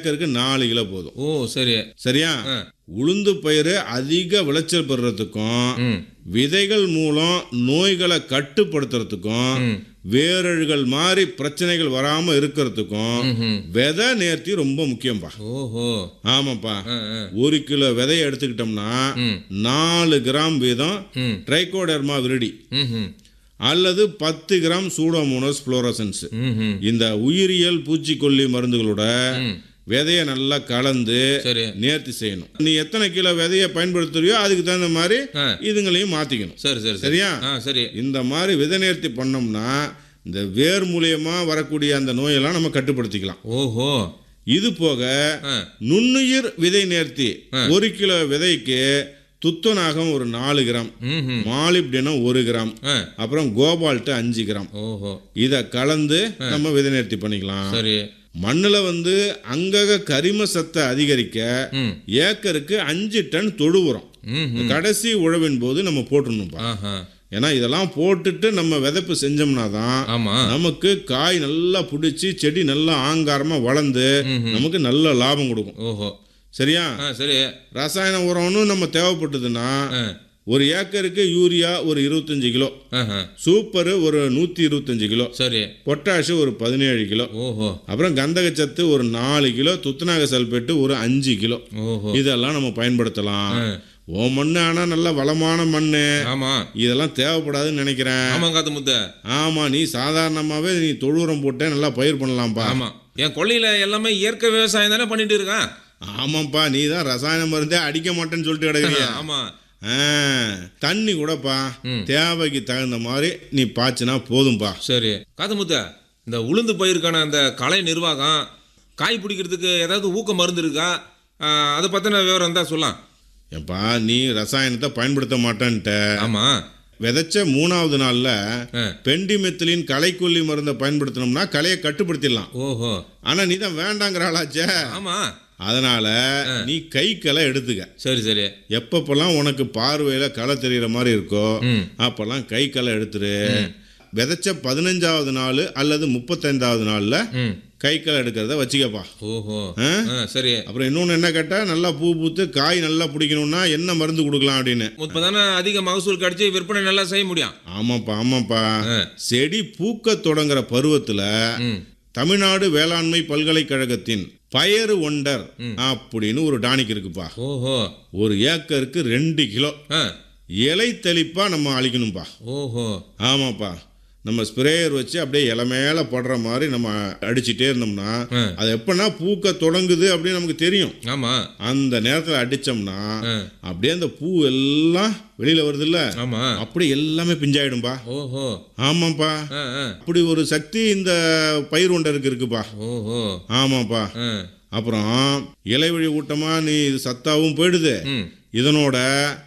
ஏக்கருக்கு நாலு கிலோ போதும் ஓ சரி சரியா ஆ. உளுந்து பயிர் அதிக விளைச்சல் பெறுறதுக்கும் ம் விதைகள் மூலம் நோய்களை கட்டுப்படுத்துறதுக்கும் ம். வேரழுகள் மாதிரி பிரச்சனைகள் வராம இருக்கிறதுக்கும் ம்ஹும். விதை நேர்த்தி ரொம்ப முக்கியம்பா ஓஹோ ஆமாப்பா ஆ, ஆ. ஒரு கிலோ விதையை எடுத்துக்கிட்டோம்னா ம் நாலு கிராம் வீதம் ம் ட்ரைகோடர்மா விரிடி ம்ஹும். அல்லது பத்து கிராம் சூடோமோனஸ் ஃப்ளோரசன்ஸ் ம்ஹும். இந்த உயிரியல் பூச்சிக்கொல்லி மருந்துகளோட ம். விதையை நல்லா கலந்து சரி நேர்த்தி செய்யணும் நீ எத்தனை கிலோ விதையை பயன்படுத்துறியோ அதுக்கு தகுந்த மாதிரி ஆ. இதுங்களையும் மாத்திக்கணும் சரி சரி சரி சரியா ஆ சரி இந்த மாதிரி விதை நேர்த்தி பண்ணோம்னா இந்த வேர் மூலியமா வரக்கூடிய அந்த நோயெல்லாம் நம்ம கட்டுப்படுத்திக்கலாம் ஓஹோ இது போக ஆ நுண்ணுயிர் விதை நேர்த்தி ஒரு கிலோ விதைக்கு துத்தநாகம் ஒரு நாலு கிராம் ம்ஹும். மாலிப்டினம் ஒரு கிராம் ஆ அப்புறம் கோபால்ட்டு அஞ்சு கிராம் ஓஹோ இதை கலந்து நம்ம விதை நேர்த்தி பண்ணிக்கலாம் சரி மண்ணுல வந்து அங்கக கரிம சத்தை அதிகரிக்க ம் ஏக்கருக்கு அஞ்சு டன் தொழு உரம் ம் கடைசி உழவின் போது நம்ம போட்டுடணும்ப்பா ஆஹா ஏன்னா இதெல்லாம் போட்டுட்டு நம்ம விதைப்பு செஞ்சோம்னா தான் ஆமா நமக்கு காய் நல்லா பிடிச்சி செடி நல்லா ஆங்காரமா வளர்ந்து நமக்கு நல்ல லாபம் கொடுக்கும் ஓஹோ சரியா ஆ சரி ரசாயன உரம்னு நம்ம தேவைப்பட்டதுன்னா ஆ ஒரு ஏக்கருக்கு யூரியா ஒரு இருபத்தஞ்சு கிலோ ஆஹா சூப்பர் ஒரு நூற்றி இருபத்தஞ்சு கிலோ சரி பொட்டாஷு ஒரு பதினேழு கிலோ ஓஹோ அப்புறம் கந்தகச்சத்து ஒரு நாலு கிலோ துத்தநாக சல்பேட்டு ஒரு அஞ்சு கிலோ ஓஹோ இதெல்லாம் நம்ம பயன்படுத்தலாம் ஆ. ஓ மண்ணு ஆனால் நல்ல வளமான மண்ணு ஆமா இதெல்லாம் தேவைப்படாதுன்னு நினைக்கிறேன் ஆமா காத்து முத்த ஆமா நீ சாதாரணமாவே நீ தொழு உரம் போட்டே நல்லா பயிர் பண்ணலாம்ப்பா ஆமா என் கொள்ளையில எல்லாமே இயற்கை விவசாயம் தானே பண்ணிட்டு இருக்கான் ஆமாப்பா நீ தான் ரசாயன மருந்தே அடிக்க மாட்டேன்னு சொல்லிட்டு கிடக்குறியா ஆமா ஆ, தண்ணி கூடப்பா ம். தேவைக்கு தகுந்த மாதிரி நீ பாய்ச்சினா போதும்பா சரி காத்து முத்த இந்த உளுந்து பயிருக்கான அந்த கலை நிர்வாகம் காய் பிடிக்கிறதுக்கு ஏதாவது ஊக்க மருந்து இருக்கா ஆ, அதை பத்தின விவரம் தான் சொல்லலாம் ஏப்பா நீ ரசாயனத்தை பயன்படுத்த மாட்டேன்ட்ட ஆமா விதைச்ச மூணாவது நாள்ல ஆ. பெண்டிமெத்திலின் களைக்கொல்லி மருந்தை பயன்படுத்தினோம்னா களையை கட்டுப்படுத்திடலாம் ஓஹோ ஆனா நீ தான் வேண்டாங்கிற ஆளாச்சே ஆமா அதனால நீ கை களை எடுத்துக்க சரி சரி எப்பப்பெல்லாம் உனக்கு பார்வையில களை தெரியுற மாதிரி இருக்கோ ம் அப்பெல்லாம் கை களை எடுத்துரு விதைச்ச பதினஞ்சாவது நாள் அல்லது முப்பத்தைந்தாவது நாள்ல ம் கை களை எடுக்கிறத வச்சுக்கப்பா ஓஹோ ஆ? ஆ சரி அப்புறம் இன்னொன்று என்ன கேட்டா நல்லா பூ பூத்து காய் நல்லா பிடிக்கணும்னா என்ன மருந்து கொடுக்கலாம் அப்படின்னு இப்பதானே அதிக மகசூல் கிடைச்சி விற்பனை நல்லா செய்ய முடியும் ஆமாப்பா ஆமாப்பா ஆ. செடி பூக்க தொடங்குற பருவத்துல ம் தமிழ்நாடு வேளாண்மை பல்கலைக்கழகத்தின் பயறு ஒண்டர் அப்படின்னு ஒரு டானிக் இருக்குப்பா ஓஹோ ஒரு ஏக்கருக்கு ரெண்டு கிலோ ஆ இலை தெளிப்பா நம்ம அழிக்கணும்பா ஓஹோ ஆமாப்பா நம்ம ஸ்ப்ரேயர் வச்சு அப்படியே இலை மேலே படுற மாதிரி நம்ம அடிச்சிட்டே இருந்தோம்னா ஆ. அது எப்பன்னா பூக்க தொடங்குது அப்படின்னு நமக்கு தெரியும் ஆமா அந்த நேரத்தில் அடிச்சோம்னா ஆ அப்படியே அந்த பூ எல்லாம் வெளியில வருதுல்ல ஆமா அப்படி எல்லாமே பிஞ்சாயிடும்பா ஓஹோ ஆமாப்பா ஆ ஆ அப்படி ஒரு சக்தி இந்த பயிர் ஒண்டருக்கு இருக்குப்பா ஓஹோ ஆமாப்பா ஆ அப்புறம் இலைவழி ஊட்டமா நீ இது சத்தாவும் போயிடுது ம் இதனோட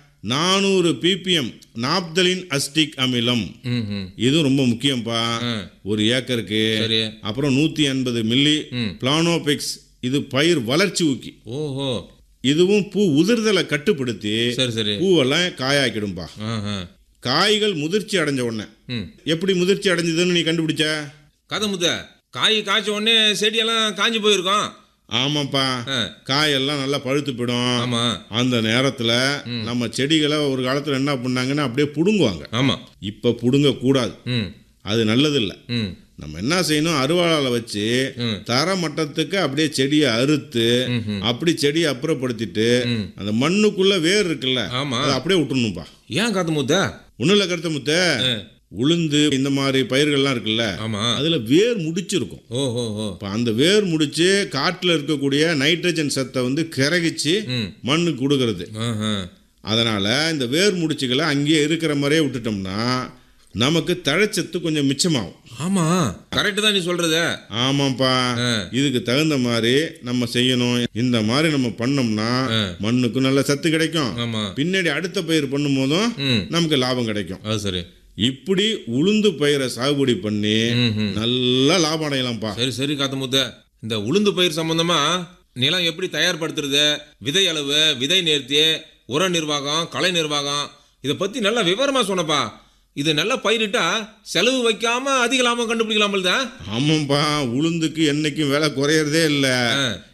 நானூறு பிபிஎம் நாப்தலின் அஸ்டிக் அமிலம் ம் ம் இது ரொம்ப முக்கியம்ப்பா ஆ ஒரு ஏக்கருக்கு சரி அப்புறம் நூற்றி எண்பது மில்லி ம் பிளானோபெக்ஸ் இது பயிர் வளர்ச்சி ஊக்கி ஓஹோ இதுவும் பூ உதிர்தலை கட்டுப்படுத்தி சரி சரி பூவெல்லாம் காயாக்கிடும்பா ஆஹா காய்கள் முதிர்ச்சி அடைஞ்ச உடனே ம் எப்படி முதிர்ச்சி அடைஞ்சதுன்னு நீ கண்டுபிடிச்ச கதை முத்த காய் காய்ச்ச உடனே செடியெல்லாம் காஞ்சி போயிருக்கோம் ஆமாப்பா ஆ காயெல்லாம் நல்லா பழுத்து போயிடும் ஆமா அந்த நேரத்தில் நம்ம செடிகளை ஒரு காலத்தில் என்ன பண்ணாங்கன்னா அப்படியே புடுங்குவாங்க ஆமா இப்போ புடுங்க கூடாது ம் அது நல்லதில்லை ம் நம்ம என்ன செய்யணும் அருவாளால் வச்சு ம். தர மட்டத்துக்கு அப்படியே செடியை அறுத்து ம்ஹும். அப்படி செடியை அப்புறப்படுத்திட்டு ம். அந்த மண்ணுக்குள்ள வேர் இருக்குல்ல ஆமா அதை அப்படியே விட்டுணும்பா ஏன் காத்து முத்த ஒன்றும் இல்லை கருத்த முத்த ஆ. உளுந்து இந்த மாதிரி பயிர்கள்லாம் இருக்குல்ல ஆமா அதில் வேர் முடிச்சிருக்கும் ஓஹோ ஓ இப்போ அந்த வேர் முடிச்சு காட்டில் இருக்கக்கூடிய நைட்ரஜன் சத்தை வந்து கரகிச்சு ம் மண்ணுக்கு கொடுக்கறது ஆஹா அதனால் இந்த வேர் முடிச்சுகளை அங்கேயே இருக்கிற மாதிரியே விட்டுட்டோம்னா நமக்கு தழைச்சத்து கொஞ்சம் மிச்சமாகும் ஆமா கரெக்ட் தான் நீ சொல்றது ஆமாப்பா ஆ. இதுக்கு தகுந்த மாதிரி நம்ம செய்யணும் இந்த மாதிரி நம்ம பண்ணோம்னா ஆ. மண்ணுக்கும் நல்ல சத்து கிடைக்கும் ஆமா பின்னாடி அடுத்த பயிர் பண்ணும்போதும் ம் நமக்கு லாபம் கிடைக்கும் அது சரி இப்படி உளுந்து பயிரை சாகுபடி பண்ணி ம் ம் நல்லா லாபம் அடையலாம்ப்பா சரி சரி காத்து முத்த இந்த உளுந்து பயிர் சம்பந்தமா நிலம் எப்படி தயார்படுத்துறது விதை அளவு விதை நேர்த்தி உர நிர்வாகம் கலை நிர்வாகம் இதை பத்தி நல்லா விவரமா சொன்னப்பா இது நல்லா பயிரிட்டா செலவு வைக்காம அதிக லாபம் கண்டுபிடிக்கலாம் தான் ஆமாம்ப்பா உளுந்துக்கு என்னைக்கும் விலை குறையறதே இல்லை